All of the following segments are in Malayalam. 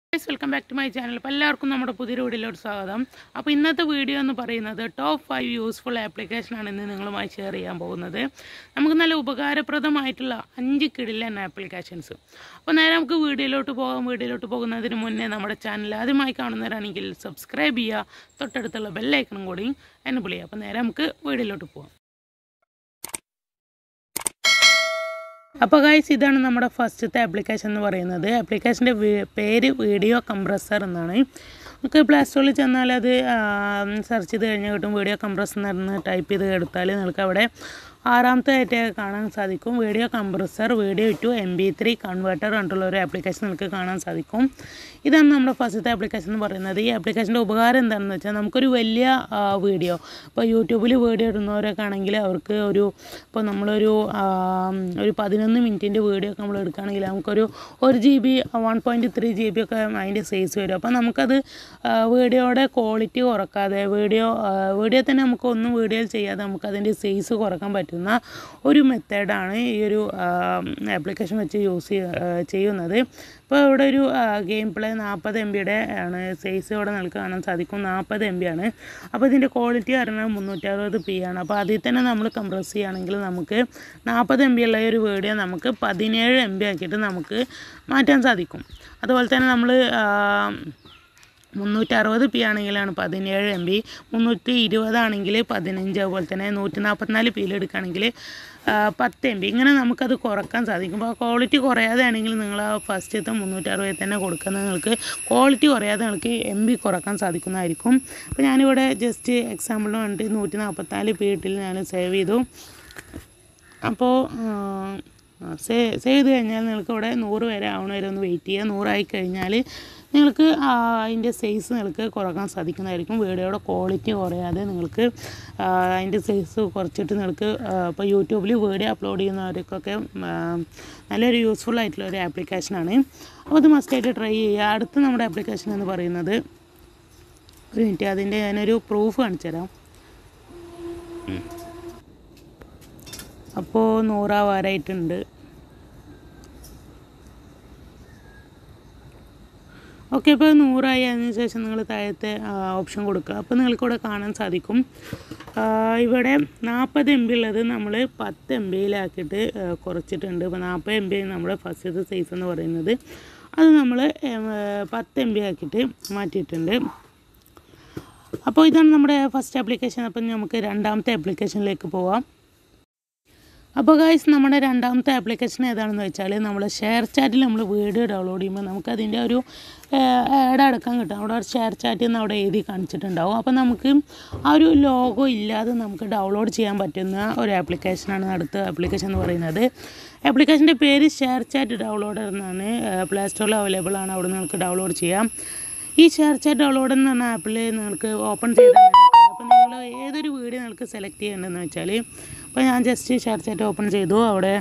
guys welcome back to my channel അപ്പോൾ എല്ലാവർക്കും നമ്മുടെ പുതിയൊരു വീഡിയോയിലോട്ട് സ്വാഗതം അപ്പോൾ ഇന്നത്തെ വീഡിയോ എന്ന് പറയുന്നത് ടോപ്പ് ഫൈവ് യൂസ്ഫുൾ ആപ്ലിക്കേഷനാണ് ഇന്ന് നിങ്ങളുമായി ഷെയർ ചെയ്യാൻ പോകുന്നത് നമുക്ക് നല്ല ഉപകാരപ്രദമായിട്ടുള്ള അഞ്ച് കിടിലൻ ആപ്ലിക്കേഷൻസ് അപ്പോൾ നേരെ നമുക്ക് വീഡിയോയിലോട്ട് പോകാം വീഡിയോയിലോട്ട് പോകുന്നതിന് മുന്നേ നമ്മുടെ ചാനൽ ആദ്യമായി കാണുന്നവരാണെങ്കിൽ സബ്സ്ക്രൈബ് ചെയ്യുക തൊട്ടടുത്തുള്ള ബെല്ലൈക്കണും കൂടി എന്നെ ചെയ്യുക അപ്പോൾ നേരെ നമുക്ക് വീഡിയോയിലോട്ട് പോകാം അപ്പോൾ ഗൈസ് ഇതാണ് നമ്മുടെ ഫസ്റ്റത്തെ ആപ്ലിക്കേഷൻ എന്ന് പറയുന്നത് ആപ്ലിക്കേഷൻ്റെ പേര് വീഡിയോ കംപ്രസർ എന്നാണ് നമുക്ക് പ്ലേ സ്റ്റോറിൽ ചെന്നാൽ അത് സെർച്ച് ചെയ്ത് കഴിഞ്ഞാൽ കിട്ടും വീഡിയോ കംപ്രസർ എന്ന് ടൈപ്പ് ചെയ്ത് എടുത്താൽ നിങ്ങൾക്ക് അവിടെ ആറാമത്തെ ആയിട്ട് കാണാൻ സാധിക്കും video compressor video to M P three converter പറഞ്ഞിട്ടുള്ള ഒരു ആപ്ലിക്കേഷൻ നിങ്ങൾക്ക് കാണാൻ സാധിക്കും ഇതാണ് നമ്മുടെ ഫസ്റ്റത്തെ ആപ്ലിക്കേഷൻ എന്ന് പറയുന്നത് ഈ ആപ്ലിക്കേഷൻ്റെ ഉപകാരം എന്താണെന്ന് വെച്ചാൽ നമുക്കൊരു വലിയ വീഡിയോ ഇപ്പോൾ യൂട്യൂബിൽ വീഡിയോ ഇടുന്നവരൊക്കെ ആണെങ്കിൽ അവർക്ക് ഒരു ഇപ്പോൾ നമ്മളൊരു ഒരു പതിനൊന്ന് മിനിറ്റിൻ്റെ വീഡിയോ ഒക്കെ നമ്മൾ എടുക്കുകയാണെങ്കിൽ നമുക്കൊരു ഒരു G B one point three G B ഒക്കെ അതിൻ്റെ സൈസ് വരും അപ്പോൾ നമുക്കത് വീഡിയോയുടെ ക്വാളിറ്റി കുറക്കാതെ വീഡിയോ വീഡിയോ തന്നെ നമുക്ക് ഒന്നും വീഡിയോയിൽ ചെയ്യാതെ നമുക്കതിൻ്റെ സൈസ് കുറക്കാൻ പറ്റുന്ന ഒരു മെത്തേഡാണ് ഈ ഒരു ആപ്ലിക്കേഷൻ വെച്ച് യൂസ് ചെയ്യുന്നത് ഇപ്പോൾ ഇവിടെ ഒരു ഗെയിം പ്ലേ നാൽപ്പത് എം ബിയുടെ ആണ് സൈസ് ഇവിടെ നിങ്ങൾക്ക് കാണാൻ സാധിക്കും നാൽപ്പത് എം ബി ആണ് അപ്പോൾ ഇതിൻ്റെ ക്വാളിറ്റി പറയുന്നത് മുന്നൂറ്ററുപത് പി ആണ് അപ്പോൾ അതിൽ തന്നെ നമ്മൾ കംപ്രസ് ചെയ്യുകയാണെങ്കിൽ നമുക്ക് നാൽപ്പത് എം ബി ഉള്ള ഒരു വീഡിയോ നമുക്ക് പതിനേഴ് എം ബി ആക്കിയിട്ട് നമുക്ക് മാറ്റാൻ സാധിക്കും അതുപോലെ തന്നെ നമ്മൾ മുന്നൂറ്ററുപത് പി ആണെങ്കിലാണ് പതിനേഴ് എം ബി മുന്നൂറ്റി ഇരുപതാണെങ്കിൽ പതിനഞ്ച് അതുപോലെ തന്നെ നൂറ്റി നാൽപ്പത്തിനാല് പിയിൽ എടുക്കുകയാണെങ്കിൽ പത്ത് എം ബി ഇങ്ങനെ നമുക്കത് കുറക്കാൻ സാധിക്കും അപ്പോൾ ക്വാളിറ്റി കുറയാതെ ആണെങ്കിൽ നിങ്ങൾ ആ ഫസ്റ്റത്തെ മുന്നൂറ്ററുപതിൽ തന്നെ കൊടുക്കുന്നത് നിങ്ങൾക്ക് ക്വാളിറ്റി കുറയാതെ നിങ്ങൾക്ക് എം ബി കുറക്കാൻ സാധിക്കുന്നതായിരിക്കും അപ്പോൾ ഞാനിവിടെ ജസ്റ്റ് എക്സാമ്പിളിന് വേണ്ടി നൂറ്റി നാൽപ്പത്തിനാല് പി ഇട്ടിൽ ഞാൻ സേവ് ചെയ്തു അപ്പോൾ സേവ് ചെയ്ത് കഴിഞ്ഞാൽ നിങ്ങൾക്ക് ഇവിടെ നൂറ് വരെ ആവണ വരെ ഒന്ന് വെയിറ്റ് ചെയ്യുക നൂറായി കഴിഞ്ഞാൽ നിങ്ങൾക്ക് അതിൻ്റെ സൈസ് നിങ്ങൾക്ക് കുറക്കാൻ സാധിക്കുന്നതായിരിക്കും വീഡിയോയുടെ ക്വാളിറ്റി കുറയാതെ നിങ്ങൾക്ക് അതിൻ്റെ സൈസ് കുറച്ചിട്ട് നിങ്ങൾക്ക് ഇപ്പോൾ യൂട്യൂബിൽ വീഡിയോ അപ്ലോഡ് ചെയ്യുന്നവർക്കൊക്കെ നല്ലൊരു യൂസ്ഫുൾ ആയിട്ടുള്ള ഒരു ആപ്ലിക്കേഷനാണ് അപ്പോൾ അത് മസ്റ്റായിട്ട് ട്രൈ ചെയ്യുക അടുത്ത നമ്മുടെ ആപ്ലിക്കേഷൻ എന്ന് പറയുന്നത് ഒരു മിനിറ്റ് അതിൻ്റെ ഞാനൊരു പ്രൂഫ് കാണിച്ചു തരാം അപ്പോൾ നൂറാവാറായിട്ടുണ്ട് ഓക്കെ ഇപ്പോൾ നൂറായി അതിന് ശേഷം നിങ്ങൾ താഴത്തെ ഓപ്ഷൻ കൊടുക്കുക അപ്പോൾ നിങ്ങൾക്കിവിടെ കാണാൻ സാധിക്കും ഇവിടെ നാൽപ്പത് എം ബി ഉള്ളത് നമ്മൾ പത്ത് എം ബിയിലാക്കിയിട്ട് കുറച്ചിട്ടുണ്ട് ഇപ്പോൾ നാൽപ്പത് എം ബി നമ്മുടെ ഫസ്റ്റത്തെ സൈസ് എന്ന് പറയുന്നത് അത് നമ്മൾ പത്ത് എം ബി ആക്കിയിട്ട് മാറ്റിയിട്ടുണ്ട് അപ്പോൾ ഇതാണ് നമ്മുടെ ഫസ്റ്റ് ആപ്ലിക്കേഷൻ അപ്പം നമുക്ക് രണ്ടാമത്തെ ആപ്ലിക്കേഷനിലേക്ക് പോവാം അപ്പോൾ ഗൈസ് നമ്മുടെ രണ്ടാമത്തെ ആപ്ലിക്കേഷൻ ഏതാണെന്ന് വെച്ചാൽ നമ്മൾ ഷെയർ ചാറ്റിൽ നമ്മൾ വീഡിയോ ഡൗൺലോഡ് ചെയ്യുമ്പോൾ നമുക്ക് അതിൻ്റെ ഒരു ആഡ് അടക്കം കിട്ടും അവിടെ ഷെയർ ചാറ്റ് എന്ന് അവിടെ എഴുതി കാണിച്ചിട്ടുണ്ടാവും അപ്പോൾ നമുക്ക് ആ ഒരു ലോഗോ ഇല്ലാതെ നമുക്ക് ഡൗൺലോഡ് ചെയ്യാൻ പറ്റുന്ന ഒരു ആപ്ലിക്കേഷനാണ് അടുത്ത ആപ്ലിക്കേഷൻ എന്ന് പറയുന്നത് ആപ്ലിക്കേഷൻ്റെ പേര് ഷെയർ ചാറ്റ് ഡൗൺലോഡർ എന്നാണ് പ്ലേ സ്റ്റോറിൽ അവൈലബിൾ ആണ് അവിടെ നിങ്ങൾക്ക് ഡൗൺലോഡ് ചെയ്യാം ഈ ഷെയർ ചാറ്റ് ഡൗൺലോഡ് എന്ന് പറഞ്ഞ ആപ്പിൽ നിങ്ങൾക്ക് ഓപ്പൺ ചെയ്താൽ അപ്പോൾ നിങ്ങൾ ഏതൊരു വീഡിയോ നിങ്ങൾക്ക് സെലക്ട് ചെയ്യേണ്ടതെന്ന് വെച്ചാൽ അപ്പോൾ ഞാൻ ജസ്റ്റ് ഷെയർ ചാറ്റ് ഓപ്പൺ ചെയ്തു അവിടെ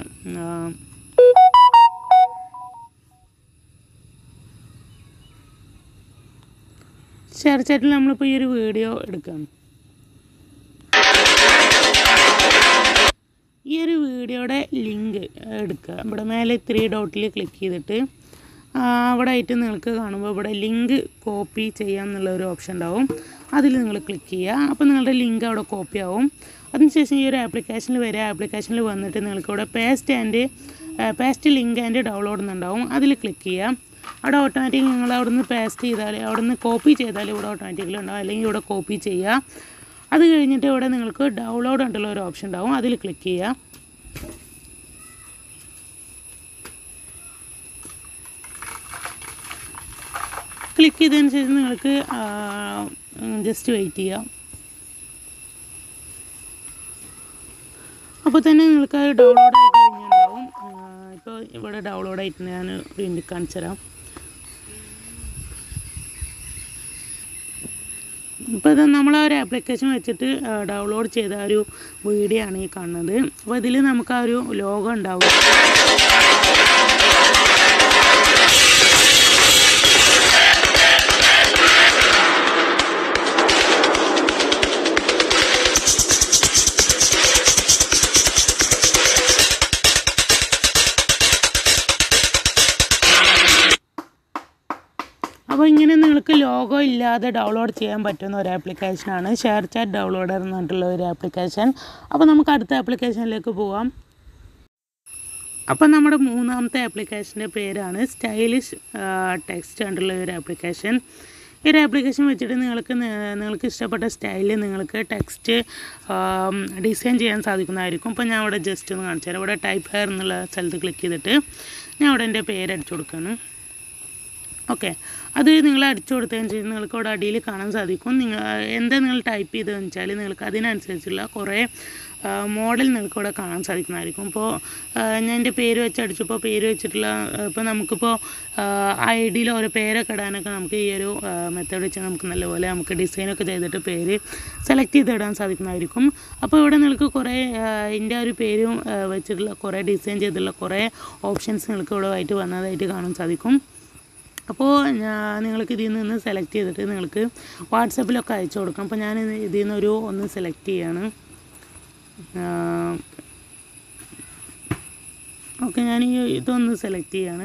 ഷെയർ ചാറ്റിൽ നമ്മളിപ്പോൾ ഈ ഒരു വീഡിയോ എടുക്കാം ഈ ഒരു വീഡിയോയുടെ ലിങ്ക് എടുക്കുക ഇവിടെ മേലെ ത്രീ ഡോട്ടിൽ ക്ലിക്ക് ചെയ്തിട്ട് അവിടെ ആയിട്ട് നിങ്ങൾക്ക് കാണുമ്പോൾ ഇവിടെ ലിങ്ക് കോപ്പി ചെയ്യാം എന്നുള്ള ഒരു ഓപ്ഷൻ ഉണ്ടാവും അതിൽ നിങ്ങൾ ക്ലിക്ക് ചെയ്യുക അപ്പോൾ നിങ്ങളുടെ ലിങ്ക് അവിടെ കോപ്പി ആവും അതിനുശേഷം ഈ ഒരു ആപ്ലിക്കേഷനിൽ വരിക ആപ്ലിക്കേഷനിൽ വന്നിട്ട് നിങ്ങൾക്ക് ഇവിടെ paste and paste link and download എന്നുണ്ടാവും അതിൽ ക്ലിക്ക് ചെയ്യുക അവിടെ ഓട്ടോമാറ്റിക് നിങ്ങൾ അവിടെ നിന്ന് പേസ്റ്റ് ചെയ്താൽ അവിടെ നിന്ന് കോപ്പി ചെയ്താൽ ഇവിടെ ഓട്ടോമാറ്റിക്കലി ഉണ്ടാവും അല്ലെങ്കിൽ ഇവിടെ കോപ്പി ചെയ്യുക അത് കഴിഞ്ഞിട്ട് ഇവിടെ നിങ്ങൾക്ക് ഡൗൺലോഡ് ഉണ്ടുള്ള ഒരു ഓപ്ഷൻ ഉണ്ടാവും അതിൽ ക്ലിക്ക് ചെയ്യുക ക്ലിക്ക് ചെയ്തതിന് ശേഷം നിങ്ങൾക്ക് ജസ്റ്റ് വെയിറ്റ് ചെയ്യാം അപ്പോൾ തന്നെ നിങ്ങൾക്ക് അത് ഡൗൺലോഡ് ആയി കഴിഞ്ഞിട്ടുണ്ടാവും ഇപ്പോൾ ഇവിടെ ഡൗൺലോഡ് ആയിട്ട് ഞാൻ വീണ്ടും കാണിച്ചു തരാം ഇപ്പോൾ ഇത് നമ്മൾ ആ ഒരു ആപ്ലിക്കേഷൻ വെച്ചിട്ട് ഡൗൺലോഡ് ചെയ്ത ഒരു വീഡിയോ ആണ് ഈ കാണുന്നത് അപ്പോൾ ഇതിൽ നമുക്ക് ആ ഒരു ലോഗോ ഉണ്ടാവും അപ്പോൾ ഇങ്ങനെ നിങ്ങൾക്ക് ലോഗോ ഇല്ലാതെ ഡൗൺലോഡ് ചെയ്യാൻ പറ്റുന്ന ഒരു ആപ്ലിക്കേഷനാണ് ഷെയർ ചാറ്റ് ഡൗൺലോഡർ എന്ന് പറഞ്ഞിട്ടുള്ള ഒരു ആപ്ലിക്കേഷൻ അപ്പോൾ നമുക്ക് അടുത്ത ആപ്ലിക്കേഷനിലേക്ക് പോവാം അപ്പോൾ നമ്മുടെ മൂന്നാമത്തെ ആപ്ലിക്കേഷൻ്റെ പേരാണ് സ്റ്റൈലിഷ് ടെക്സ്റ്റ് കണ്ടുള്ള ഒരു ആപ്ലിക്കേഷൻ ഈ ഒരു ആപ്ലിക്കേഷൻ വെച്ചിട്ട് നിങ്ങൾക്ക് നി- നിങ്ങൾക്ക് ഇഷ്ടപ്പെട്ട സ്റ്റൈലിൽ നിങ്ങൾക്ക് ടെക്സ്റ്റ് ഡിസൈൻ ചെയ്യാൻ സാധിക്കുന്നതായിരിക്കും ഇപ്പോൾ ഞാൻ ഇവിടെ ജസ്റ്റ് ഒന്ന് കാണിച്ചു തരാം ഇവിടെ ടൈപ്പ് ഹെയർ എന്നുള്ള സ്ഥലത്ത് ക്ലിക്ക് ചെയ്തിട്ട് ഞാൻ ഇവിടെ എൻ്റെ പേര് അടിച്ചു കൊടുക്കുകയാണ് ഓക്കെ അത് നിങ്ങൾ അടിച്ചു കൊടുത്തതിന് ശേഷം നിങ്ങൾക്ക് അവിടെ അടിയിൽ കാണാൻ സാധിക്കും നിങ്ങൾ എന്താ നിങ്ങൾ ടൈപ്പ് ചെയ്തതെന്ന് വെച്ചാൽ നിങ്ങൾക്ക് അതിനനുസരിച്ചുള്ള കുറേ മോഡൽ നിങ്ങൾക്ക് ഇവിടെ കാണാൻ സാധിക്കുന്നതായിരിക്കും ഇപ്പോൾ ഞാൻ എൻ്റെ പേര് വെച്ച് അടിച്ചപ്പോൾ പേര് വെച്ചിട്ടുള്ള ഇപ്പോൾ നമുക്കിപ്പോൾ ഐ ഡിയിൽ ഓരോ പേരൊക്കെ ഇടാനൊക്കെ നമുക്ക് ഈ ഒരു മെത്തേഡ് വെച്ച് നമുക്ക് നല്ലപോലെ നമുക്ക് ഡിസൈനൊക്കെ ചെയ്തിട്ട് പേര് സെലക്ട് ചെയ്ത് ഇടാൻ സാധിക്കുന്നതായിരിക്കും അപ്പോൾ ഇവിടെ നിങ്ങൾക്ക് കുറേ എൻ്റെ ഒരു പേരും ആ, വെച്ചിട്ടുള്ള കുറേ ഡിസൈൻ ചെയ്തിട്ടുള്ള കുറേ ഓപ്ഷൻസ് നിങ്ങൾക്ക് ഇവിടെ ആയിട്ട് വന്നതായിട്ട് കാണാൻ സാധിക്കും അപ്പോൾ ഞാൻ നിങ്ങൾക്ക് ഇതിൽ നിന്ന് സെലക്ട് ചെയ്തിട്ട് നിങ്ങൾക്ക് വാട്സപ്പിലൊക്കെ അയച്ചു കൊടുക്കാം അപ്പോൾ ഞാൻ ഇത് ഇതിൽ നിന്നൊരു ഒന്ന് സെലക്ട് ചെയ്യാണ് ഓക്കെ ഞാൻ ഈ ഇതൊന്ന് സെലക്ട് ചെയ്യാണ്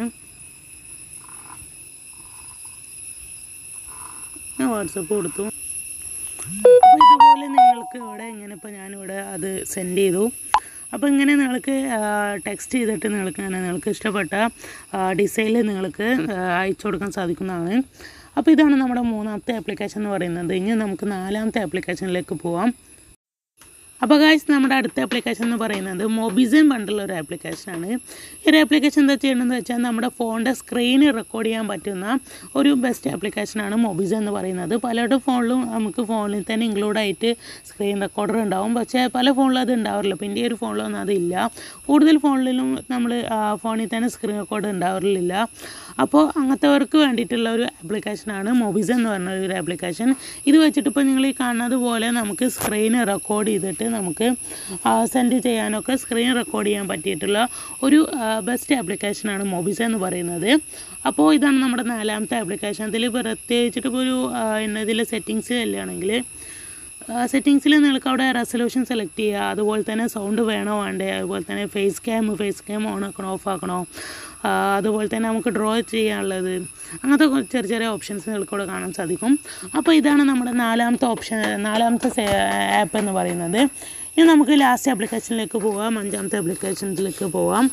ഞാൻ വാട്സപ്പ് കൊടുത്തു അപ്പോൾ ഇതുപോലെ നിങ്ങൾക്ക് ഇവിടെ ഇങ്ങനെ ഇപ്പോൾ ഞാനിവിടെ അത് സെൻഡ് ചെയ്തു അപ്പോൾ ഇങ്ങനെ നിങ്ങൾക്ക് ടെക്സ്റ്റ് ചെയ്തിട്ട് നിങ്ങൾക്ക് ഇങ്ങനെ നിങ്ങൾക്ക് ഇഷ്ടപ്പെട്ട ഡിസൈനിൽ നിങ്ങൾക്ക് ആ, അയച്ചു കൊടുക്കാൻ സാധിക്കുന്നതാണ് അപ്പോൾ ഇതാണ് നമ്മുടെ മൂന്നാമത്തെ ആപ്ലിക്കേഷൻ എന്ന് പറയുന്നത് ഇനി നമുക്ക് നാലാമത്തെ ആപ്ലിക്കേഷനിലേക്ക് പോവാം അപ്പോൾ ഗായ്സ് നമ്മുടെ അടുത്ത ആപ്ലിക്കേഷൻ എന്ന് പറയുന്നത് മൊബിസൻ പണ്ടുള്ള ഒരു ആപ്ലിക്കേഷനാണ് ഈ ഒരു ആപ്ലിക്കേഷൻ എന്താ ചെയ്യണമെന്ന് വെച്ചാൽ നമ്മുടെ ഫോണിൻ്റെ സ്ക്രീന് റെക്കോർഡ് ചെയ്യാൻ പറ്റുന്ന ഒരു ബെസ്റ്റ് ആപ്ലിക്കേഷനാണ് മൊബിസൻ എന്ന് പറയുന്നത് പലരുടെ ഫോണിലും നമുക്ക് ഫോണിൽ തന്നെ ഇൻക്ലൂഡ് ആയിട്ട് സ്ക്രീൻ റെക്കോർഡർ ഉണ്ടാവും പക്ഷേ പല ഫോണിലും അത് ഉണ്ടാവാറില്ല പിന്നെ ഈ ഒരു ഫോണിലൊന്നും അതില്ല കൂടുതൽ ഫോണിലും നമ്മൾ ഫോണിൽ തന്നെ സ്ക്രീൻ റെക്കോർഡ് ഉണ്ടാവാറില്ല അപ്പോൾ അങ്ങനത്തെവർക്ക് വേണ്ടിയിട്ടുള്ള ഒരു ആപ്ലിക്കേഷനാണ് മൊബിസൻ എന്ന് പറഞ്ഞ ഒരു ആപ്ലിക്കേഷൻ ഇത് വെച്ചിട്ട് ഇപ്പോൾ നിങ്ങൾ ഈ കാണുന്നത് പോലെ നമുക്ക് സ്ക്രീൻ റെക്കോർഡ് ചെയ്തിട്ട് നമുക്ക് സെൻഡ് ചെയ്യാനൊക്കെ സ്ക്രീൻ റെക്കോർഡ് ചെയ്യാൻ പറ്റിയിട്ടുള്ള ഒരു ബെസ്റ്റ് ആപ്ലിക്കേഷനാണ് മൊബിസ എന്ന് പറയുന്നത് അപ്പോൾ ഇതാണ് നമ്മുടെ നാലാമത്തെ ആപ്ലിക്കേഷൻ ഇതിൽ പ്രത്യേകിച്ചിട്ട് ഇപ്പോൾ ഒരു ഇതിൽ സെറ്റിങ്സ് ചെല്ലുകയാണെങ്കിൽ സെറ്റിങ്സിൽ നിങ്ങൾക്ക് അവിടെ റെസൊല്യൂഷൻ സെലക്ട് ചെയ്യുക അതുപോലെ തന്നെ സൗണ്ട് വേണോ വേണ്ടേ അതുപോലെ തന്നെ face cam face cam on ആക്കണോ ഓഫ് ആക്കണോ ആ, അതുപോലെ തന്നെ നമുക്ക് ഡ്രോ ചെയ്യാനുള്ളത് അങ്ങനത്തെ കുറച്ച് ചെറിയ ചെറിയ ഓപ്ഷൻസ് നിങ്ങൾക്ക് ഇവിടെ കാണാൻ സാധിക്കും അപ്പോൾ ഇതാണ് നമ്മുടെ നാലാമത്തെ ഓപ്ഷൻ നാലാമത്തെ ആപ്പ് എന്ന് പറയുന്നത് ഇനി നമുക്ക് ലാസ്റ്റ് ആപ്ലിക്കേഷനിലേക്ക് പോവാം അഞ്ചാമത്തെ ആപ്ലിക്കേഷനിലേക്ക് പോവാം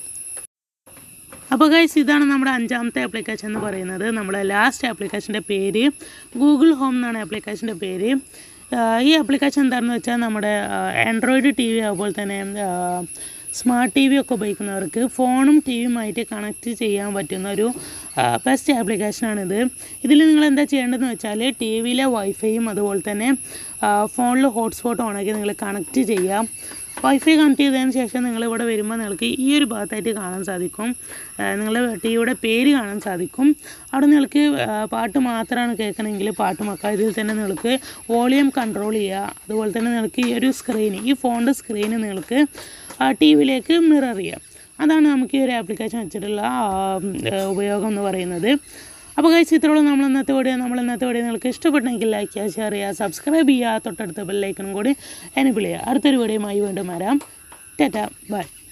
അപ്പോൾ ഗൈസ് ഇതാണ് നമ്മുടെ അഞ്ചാമത്തെ ആപ്ലിക്കേഷൻ എന്ന് പറയുന്നത് നമ്മുടെ ലാസ്റ്റ് ആപ്ലിക്കേഷൻ്റെ പേര് ഗൂഗിൾ ഹോം എന്നാണ് ആപ്ലിക്കേഷൻ്റെ പേര് ആഹ് ഈ ആപ്ലിക്കേഷൻ എന്താണെന്ന് വെച്ചാൽ നമ്മുടെ ആൻഡ്രോയിഡ് ടി വി അതുപോലെ തന്നെ സ്മാർട്ട് ടി വി ഒക്കെ ഉപയോഗിക്കുന്നവർക്ക് ഫോണും ടി വിയുമായിട്ട് കണക്ട് ചെയ്യാൻ പറ്റുന്ന ഒരു ബെസ്റ്റ് ആപ്ലിക്കേഷനാണിത് ഇതിൽ നിങ്ങൾ എന്താ ചെയ്യേണ്ടതെന്ന് വെച്ചാൽ ടി വിയിലെ വൈഫൈയും അതുപോലെ തന്നെ ഫോണിൽ ഹോട്ട്സ്പോട്ട് ഓണാക്കി നിങ്ങൾ കണക്ട് ചെയ്യാം വൈഫൈ കണക്ട് ചെയ്തതിന് ശേഷം നിങ്ങൾ ഇവിടെ വരുമ്പോൾ നിങ്ങൾക്ക് ഈ ഒരു ഭാഗത്തായിട്ട് കാണാൻ സാധിക്കും നിങ്ങൾ ടി വിയുടെ പേര് കാണാൻ സാധിക്കും അവിടെ നിങ്ങൾക്ക് ആ, പാട്ട് മാത്രമാണ് കേൾക്കണമെങ്കിൽ പാട്ട് മക്ക ഇതിൽ തന്നെ നിങ്ങൾക്ക് വോളിയം കൺട്രോൾ ചെയ്യുക അതുപോലെ തന്നെ നിങ്ങൾക്ക് ഈ ഒരു സ്ക്രീൻ ഈ ഫോണിൻ്റെ സ്ക്രീന് നിങ്ങൾക്ക് ടി വിയിലേക്ക് മിറർ ചെയ്യാം അതാണ് നമുക്ക് ഈ ഒരു ആപ്ലിക്കേഷൻ വെച്ചിട്ടുള്ള ആ, ഉം, ഏ, ഉപയോഗം എന്ന് പറയുന്നത് അപ്പോൾ കഴിച്ച് ഇത്രയോളം നമ്മൾ ഇന്നത്തെ വീഡിയോ നമ്മൾ ഇന്നത്തെ വീഡിയോ നിങ്ങൾക്ക് ഇഷ്ടപ്പെട്ടെങ്കിൽ ലൈക്ക് ചെയ്യുക ഷെയർ ചെയ്യുക സബ്സ്ക്രൈബ് ചെയ്യുക തൊട്ടടുത്ത ബെല്ലൈക്കണും കൂടി എനേബിൾ ചെയ്യുക അടുത്തൊരു വീഡിയോയുമായി വീണ്ടും വരാം ടാറ്റ ബൈ